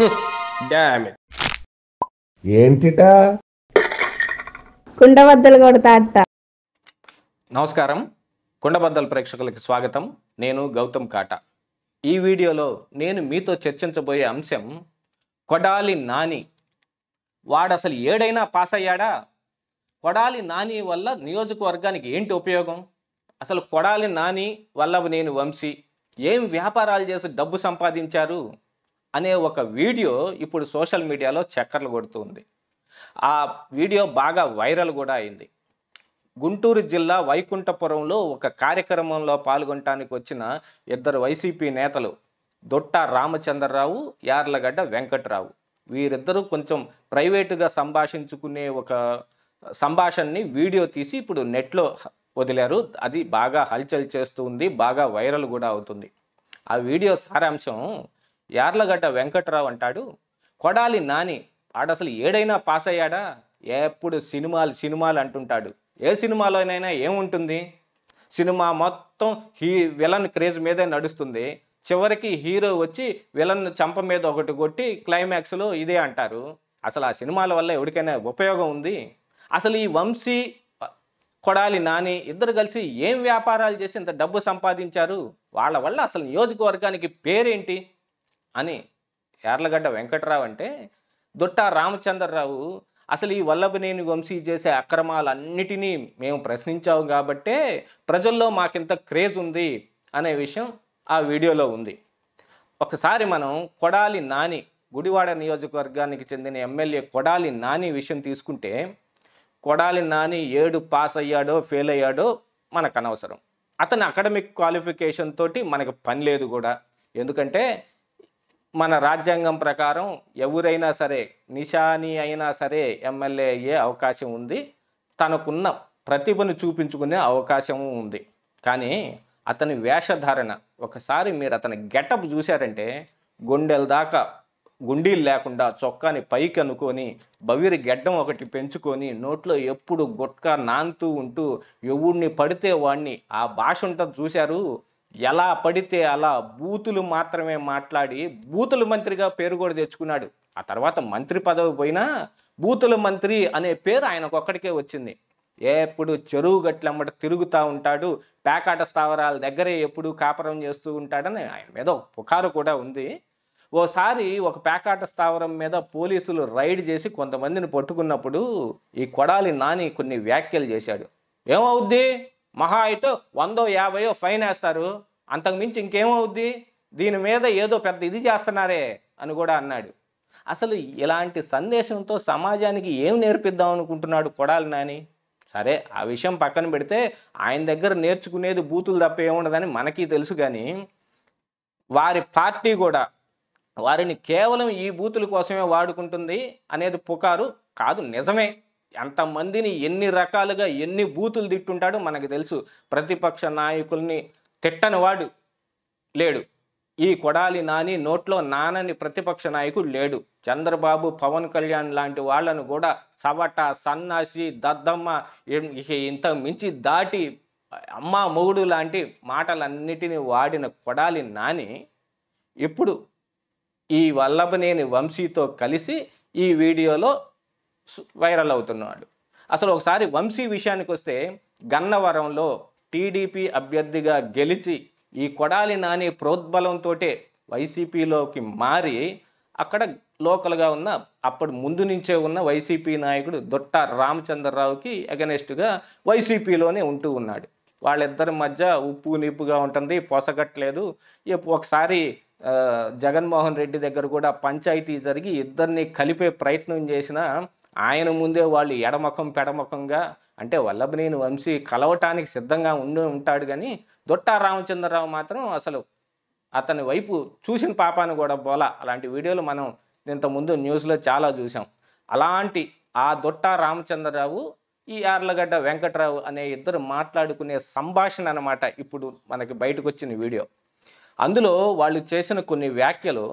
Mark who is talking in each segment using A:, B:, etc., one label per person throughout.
A: dam
B: ఏంటిటా
C: కుండబద్దలు కొడతా అట్ట
A: నమస్కారం కుండబద్దల ప్రేక్షకులకి స్వాగతం నేను గౌతమ్ కాటా ఈ వీడియోలో నేను మీతో చర్చించబోయే అంశం కొడాలి నాని వాడు అసలు ఏడైనా పాస్ అయ్యాడా కొడాలి నాని వల్ల నియోజకవర్గానికి ఏంటి ఉపయోగం అసలు కొడాలి నాని వల్లభనేని వంశీ ఏం వ్యాపారాలు చేసి డబ్బు సంపాదించారు అనే ఒక వీడియో ఇప్పుడు సోషల్ మీడియాలో చక్కర్లు కొడుతుంది ఆ వీడియో బాగా వైరల్ కూడా అయింది గుంటూరు జిల్లా వైకుంఠపురంలో ఒక కార్యక్రమంలో పాల్గొనటానికి వచ్చిన ఇద్దరు వైసీపీ నేతలు దొట్ట రామచంద్రరావు యార్లగడ్డ వెంకట్రావు వీరిద్దరూ కొంచెం ప్రైవేటుగా సంభాషించుకునే ఒక సంభాషణని వీడియో తీసి ఇప్పుడు నెట్లో వదిలారు అది బాగా హల్చల్ చేస్తూ ఉంది బాగా వైరల్ కూడా అవుతుంది ఆ వీడియో సారాంశం యార్లగడ్డ వెంకట్రావు అంటాడు కొడాలి నాని ఆడు అసలు ఏడైనా పాస్ అయ్యాడా ఎప్పుడు సినిమాలు సినిమాలు అంటుంటాడు ఏ సినిమాలోనైనా ఏముంటుంది సినిమా మొత్తం హీ విలన్ క్రేజ్ మీదే నడుస్తుంది చివరికి హీరో వచ్చి విలన్ చంప మీద ఒకటి కొట్టి క్లైమాక్స్లో ఇదే అంటారు అసలు ఆ సినిమాల వల్ల ఎవరికైనా ఉపయోగం ఉంది అసలు ఈ వంశీ కొడాలి నాని ఇద్దరు కలిసి ఏం వ్యాపారాలు చేసి ఇంత డబ్బు సంపాదించారు వాళ్ళ వల్ల అసలు నియోజకవర్గానికి పేరేంటి అని యార్లగడ్డ వెంకట్రావు అంటే దొట్ట రామచంద్రరావు అసలు ఈ వల్లభనేని వంశీ చేసే అక్రమాలన్నిటినీ మేము ప్రశ్నించాము కాబట్టే ప్రజల్లో మాకింత క్రేజ్ ఉంది అనే విషయం ఆ వీడియోలో ఉంది ఒకసారి మనం కొడాలి నాని గుడివాడ నియోజకవర్గానికి చెందిన ఎమ్మెల్యే కొడాలి నాని విషయం తీసుకుంటే కొడాలి నాని ఏడు పాస్ అయ్యాడో ఫెయిల్ అయ్యాడో మనకు అనవసరం అతని అకాడమిక్ క్వాలిఫికేషన్ తోటి మనకు పని లేదు కూడా ఎందుకంటే మన రాజ్యాంగం ప్రకారం ఎవరైనా సరే నిషాని అయినా సరే ఎమ్మెల్యే అయ్యే అవకాశం ఉంది తనకున్న ప్రతిభను చూపించుకునే అవకాశం ఉంది కానీ అతని వేషధారణ ఒకసారి మీరు అతని గెటప్ చూశారంటే గుండెల దాకా గుండీలు లేకుండా చొక్కాని పైకి అనుకొని బవిరి గెడ్డం ఒకటి పెంచుకొని నోట్లో ఎప్పుడు గుట్కా నానుతూ ఉంటూ ఎవడిని పడితే వాడిని ఆ భాష ఉంటుంది చూశారు ఎలా పడితే అలా బూతులు మాత్రమే మాట్లాడి బూతుల మంత్రిగా పేరు కూడా తెచ్చుకున్నాడు ఆ తర్వాత మంత్రి పదవి పోయినా బూతుల మంత్రి అనే పేరు ఆయనకు ఒక్కడికే వచ్చింది ఎప్పుడు చెరువు గట్లమ్మట తిరుగుతూ ఉంటాడు పేకాట స్థావరాల దగ్గరే ఎప్పుడు కాపరం చేస్తూ ఉంటాడని ఆయన మీద ఒక పుకారు కూడా ఉంది ఓసారి ఒక పేకాట స్థావరం మీద పోలీసులు రైడ్ చేసి కొంతమందిని పట్టుకున్నప్పుడు ఈ కొడాలి నాని కొన్ని వ్యాఖ్యలు చేశాడు ఏమవుద్ది మహా అయితే వందో యాభయో ఫైన్ వేస్తారు అంతకుమించి ఇంకేమవుద్ది దీని మీద ఏదో పెద్ద ఇది చేస్తున్నారే అని కూడా అన్నాడు అసలు ఇలాంటి సందేశంతో సమాజానికి ఏం నేర్పిద్దాం అనుకుంటున్నాడు కొడాలి నాని సరే ఆ విషయం పక్కన పెడితే ఆయన దగ్గర నేర్చుకునేది బూతులు తప్ప ఏముండదని మనకి తెలుసు కానీ వారి పార్టీ కూడా వారిని కేవలం ఈ బూతుల కోసమే వాడుకుంటుంది అనేది పుకారు కాదు నిజమే ఎంతమందిని ఎన్ని రకాలుగా ఎన్ని బూతులు తిట్టుంటాడో మనకు తెలుసు ప్రతిపక్ష నాయకుల్ని తిట్టని వాడు లేడు ఈ కొడాలి నాని నోట్లో నానని ప్రతిపక్ష నాయకుడు లేడు చంద్రబాబు పవన్ కళ్యాణ్ లాంటి వాళ్ళను కూడా సవట సన్నాసి దద్దమ్మ ఇం- ఇక ఇంత మించి దాటి అమ్మ మొగుడు లాంటి మాటలన్నిటిని వాడిన కొడాలి నాని ఇప్పుడు ఈ వల్లభనేని వంశీతో కలిసి ఈ వీడియోలో సు- వైరల్ అవుతున్నాడు అసలు ఒకసారి వంశీ విషయానికి వస్తే గన్నవరంలో టీడీపీ అభ్యర్థిగా గెలిచి ఈ కొడాలి నాని ప్రోద్బలంతో వైసీపీలోకి మారి అక్కడ లోకల్గా ఉన్న అప్పుడు ముందు నుంచే ఉన్న వైసీపీ నాయకుడు దొట్ట రామచంద్రరావుకి అగనెస్ట్గా వైసీపీలోనే ఉంటూ ఉన్నాడు వాళ్ళిద్దరి మధ్య ఉప్పు నిప్పుగా ఉంటుంది పొసగట్లేదు ఇప్పు- ఒకసారి ఆ, జగన్మోహన్ రెడ్డి దగ్గర కూడా పంచాయతీ జరిగి ఇద్దరిని కలిపే ప్రయత్నం చేసిన ఆయన ముందే వాళ్ళు ఎడమఖం పెడమఖంగా అంటే వల్లభనేని వంశీ కలవటానికి సిద్ధంగా ఉండి ఉంటాడు కానీ దొట్టా రామచంద్రరావు మాత్రం అసలు అతని వైపు చూసిన పాపాను కూడా పోలా అలాంటి వీడియోలు మనం ఇంతకుముందు న్యూస్లో చాలా చూసాం అలాంటి ఆ దొట్ట రామచంద్రరావు ఈ యార్లగడ్డ వెంకట్రావు అనే ఇద్దరు మాట్లాడుకునే సంభాషణ అన్నమాట ఇప్పుడు మనకి బయటకు వచ్చిన వీడియో అందులో వాళ్ళు చేసిన కొన్ని వ్యాఖ్యలు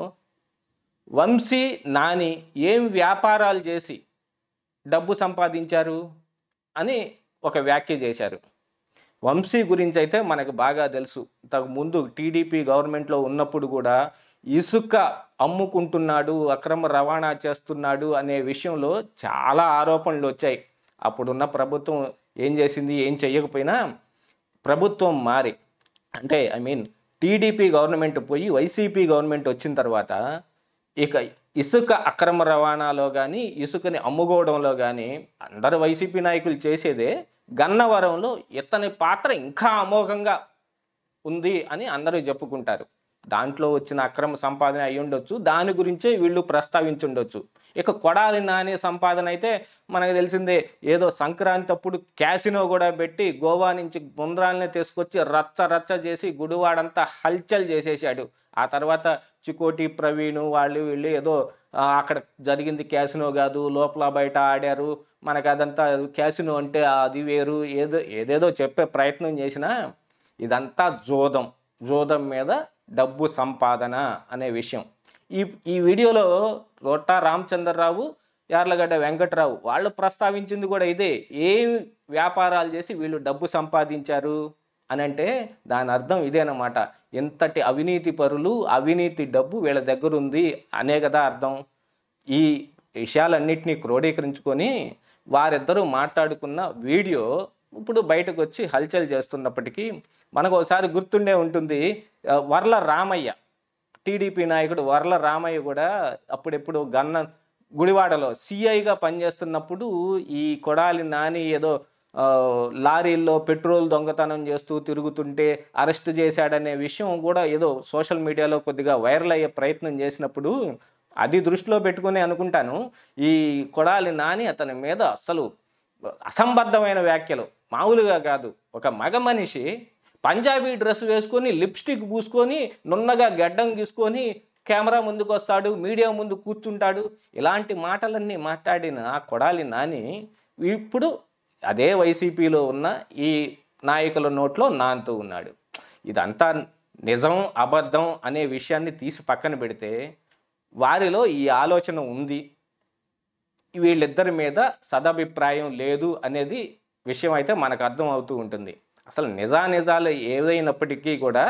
A: వంశీ నాని ఏం వ్యాపారాలు చేసి డబ్బు సంపాదించారు అని ఒక వ్యాఖ్య చేశారు వంశీ గురించి అయితే మనకు బాగా తెలుసు ఇంతకు ముందు టీడీపీ గవర్నమెంట్లో ఉన్నప్పుడు కూడా ఇసుక అమ్ముకుంటున్నాడు అక్రమ రవాణా చేస్తున్నాడు అనే విషయంలో చాలా ఆరోపణలు వచ్చాయి అప్పుడున్న ప్రభుత్వం ఏం చేసింది ఏం చెయ్యకపోయినా ప్రభుత్వం మారి అంటే ఐ మీన్ టీడీపీ గవర్నమెంట్ పోయి వైసీపీ గవర్నమెంట్ వచ్చిన తర్వాత ఇక ఇసుక అక్రమ రవాణాలో కానీ ఇసుకని అమ్ముకోవడంలో కానీ అందరు వైసీపీ నాయకులు చేసేదే గన్నవరంలో ఇతని పాత్ర ఇంకా అమోఘంగా ఉంది అని అందరూ చెప్పుకుంటారు దాంట్లో వచ్చిన అక్రమ సంపాదన అయి ఉండొచ్చు దాని గురించే వీళ్ళు ప్రస్తావించుండొచ్చు ఇక కొడాలి నాని సంపాదన అయితే మనకు తెలిసిందే ఏదో సంక్రాంతి అప్పుడు క్యాసినో కూడా పెట్టి గోవా నుంచి గుండ్రాల్ని తీసుకొచ్చి రచ్చ రచ్చ చేసి గుడివాడంతా హల్చల్ చేసేసాడు ఆ తర్వాత చికోటి ప్రవీణ్ వాళ్ళు వీళ్ళు ఏదో ఆ, అక్కడ జరిగింది క్యాసినో కాదు లోపల బయట ఆడారు మనకు అదంతా క్యాసినో అంటే అది వేరు ఏదో ఏదేదో చెప్పే ప్రయత్నం చేసినా ఇదంతా జోదం జోదం మీద డబ్బు సంపాదన అనే విషయం ఈ ఈ వీడియోలో రోటా రామచంద్రరావు యార్లగడ్డ వెంకట్రావు వాళ్ళు ప్రస్తావించింది కూడా ఇదే ఏ వ్యాపారాలు చేసి వీళ్ళు డబ్బు సంపాదించారు అని అంటే దాని అర్థం ఇదేనమాట ఎంతటి అవినీతి పరులు అవినీతి డబ్బు వీళ్ళ దగ్గర ఉంది అనే కదా అర్థం ఈ విషయాలన్నింటినీ క్రోడీకరించుకొని వారిద్దరూ మాట్లాడుకున్న వీడియో ఇప్పుడు బయటకు వచ్చి హల్చల్ చేస్తున్నప్పటికీ మనకు ఒకసారి గుర్తుండే ఉంటుంది ఆ, వర్ల రామయ్య టీడీపీ నాయకుడు వర్ల రామయ్య కూడా అప్పుడెప్పుడు గన్న గుడివాడలో సిఐగా పనిచేస్తున్నప్పుడు ఈ కొడాలి నాని ఏదో ఆ, లారీల్లో పెట్రోల్ దొంగతనం చేస్తూ తిరుగుతుంటే అరెస్ట్ చేశాడనే విషయం కూడా ఏదో సోషల్ మీడియాలో కొద్దిగా వైరల్ అయ్యే ప్రయత్నం చేసినప్పుడు అది దృష్టిలో పెట్టుకుని అనుకుంటాను ఈ కొడాలి నాని అతని మీద అసలు అసంబద్ధమైన వ్యాఖ్యలు మామూలుగా కాదు ఒక మగ మనిషి పంజాబీ డ్రెస్ వేసుకొని లిప్స్టిక్ పూసుకొని నున్నగా గడ్డం గీసుకొని కెమెరా ముందుకు వస్తాడు మీడియా ముందు కూర్చుంటాడు ఇలాంటి మాటలన్నీ మాట్లాడిన ఆ కొడాలి నాని ఇప్పుడు అదే వైసీపీలో ఉన్న ఈ నాయకుల నోట్లో నాంతూ ఉన్నాడు ఇదంతా నిజం అబద్ధం అనే విషయాన్ని తీసి పక్కన పెడితే వారిలో ఈ ఆలోచన ఉంది వీళ్ళిద్దరి మీద సదభిప్రాయం లేదు అనేది విషయం అయితే మనకు అర్థం అవుతూ ఉంటుంది అసలు నిజానిజాలు ఏదైనప్పటికీ కూడా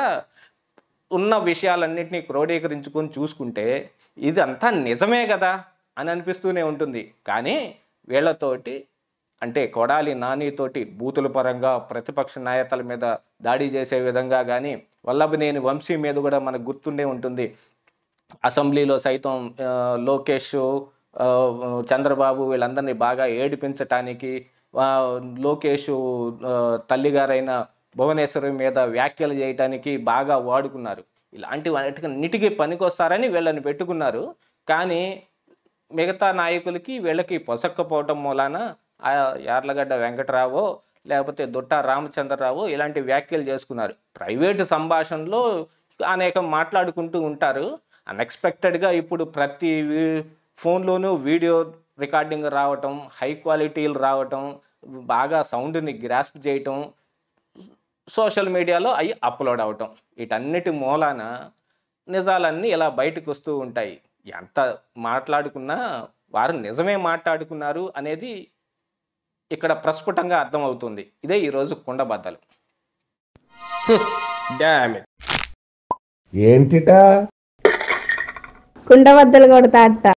A: ఉన్న విషయాలన్నింటినీ క్రోడీకరించుకొని చూసుకుంటే ఇదంతా నిజమే కదా అని అనిపిస్తూనే ఉంటుంది కానీ వీళ్ళతోటి అంటే కొడాలి నానితోటి బూతుల పరంగా ప్రతిపక్ష నాయకుల మీద దాడి చేసే విధంగా కానీ వల్లభనేని వంశీ మీద కూడా మనకు గుర్తుండే ఉంటుంది అసెంబ్లీలో సైతం ఆ, లోకేష్ ఆ, చంద్రబాబు వీళ్ళందరినీ బాగా ఏడిపించటానికి ఆ, లోకేష్ ఆ, తల్లిగారైన భువనేశ్వరి మీద వ్యాఖ్యలు చేయటానికి బాగా వాడుకున్నారు ఇలాంటి వాటికి నీటికి పనికొస్తారని వీళ్ళని పెట్టుకున్నారు కానీ మిగతా నాయకులకి వీళ్ళకి పొసక్కపోవటం మూలాన ఆ యార్లగడ్డ వెంకటరావో లేకపోతే దుట్టా రామచంద్రరావు ఇలాంటి వ్యాఖ్యలు చేసుకున్నారు ప్రైవేటు సంభాషణలో అనేకం మాట్లాడుకుంటూ ఉంటారు అన్ఎక్స్పెక్టెడ్గా ఇప్పుడు ప్రతి వీ- ఫోన్లోనూ వీడియో రికార్డింగ్ రావటం హై క్వాలిటీలు రావటం బాగా సౌండ్ని గ్రాస్ప్ చేయటం సోషల్ మీడియాలో అవి అప్లోడ్ అవటం వీటన్నిటి మూలాన నిజాలన్నీ ఇలా బయటకు వస్తూ ఉంటాయి ఎంత మాట్లాడుకున్నా వారు నిజమే మాట్లాడుకున్నారు అనేది ఇక్కడ ప్రస్ఫుటంగా అర్థమవుతుంది ఇదే ఈరోజు కుండబద్దలు
B: డామిట్ ఏంటిటా
C: కుండబద్దలు కొడతా అత్త